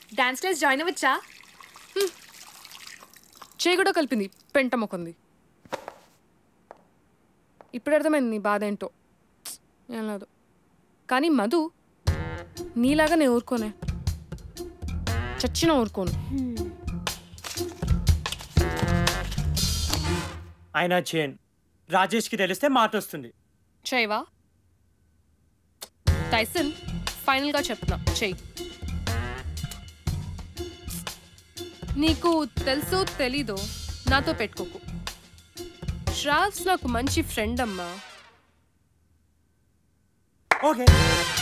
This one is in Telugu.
డాన్స్ క్లాస్ జాయిన్ అవ్వచ్చా చేయి కూడా కలిపింది పెంట మొక్కంది ఇప్పుడు అర్థమైంది నీ బాధ ఏంటో ఏం లేదు కానీ మధు నీలాగా నేను ఊరుకోనే చచ్చిన ఊరుకోను ఆయన చేయన్ రాజేష్కి తెలిస్తే మాట వస్తుంది చేయవా టైసన్ ఫైనల్గా చెప్తున్నా చెయ్యి నీకు తెలుసో తెలీదో నాతో పెట్టుకోకు శ్రావ్స్ నాకు మంచి ఫ్రెండ్ అమ్మా ఓకే